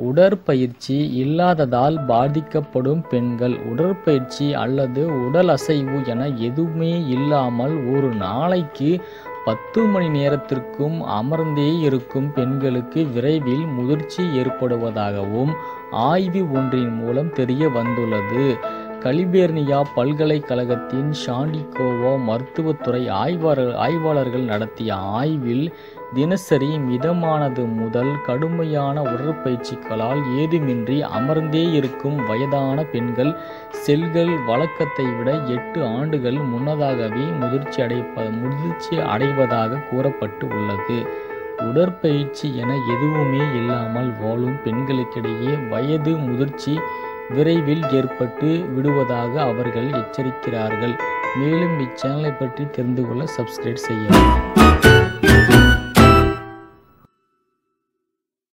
உடற்பயிற்சி இல்லாததால் பாதிக்கப்படும் பெண்கள் உடற்பயிற்சி அல்லது உடல் அசைவு என எதுவுமே இல்லாமல் ஒரு நாளைக்கு பத்து மணி நேரத்திற்கும் அமர்ந்தே இருக்கும் பெண்களுக்கு விரைவில் முதிர்ச்சி ஏற்படுவதாகவும் ஆய்வு ஒன்றின் மூலம் தெரிய வந்துள்ளது கலிபேர்னியா பல்கலைக்கழகத்தின் ஷாண்டிகோவா மருத்துவத்துறை ஆய்வாளர் ஆய்வாளர்கள் நடத்திய ஆய்வில் தினசரி மிதமானது முதல் கடுமையான உடற்பயிற்சிகளால் ஏதுமின்றி அமர்ந்தே இருக்கும் வயதான பெண்கள் செல்கள் வழக்கத்தை விட எட்டு ஆண்டுகள் முன்னதாகவே முதிர்ச்சி அடைப்ப முதிர்ச்சி அடைவதாக கூறப்பட்டு உள்ளது உடற்பயிற்சி என எதுவுமே இல்லாமல் வாழும் பெண்களுக்கிடையே வயது முதிர்ச்சி விரைவில் ஏற்பட்டு விடுவதாக அவர்கள் எச்சரிக்கிறார்கள் மேலும் இச்சேனலை பற்றி தெரிந்து கொள்ள சப்ஸ்கிரைப் செய்யவும்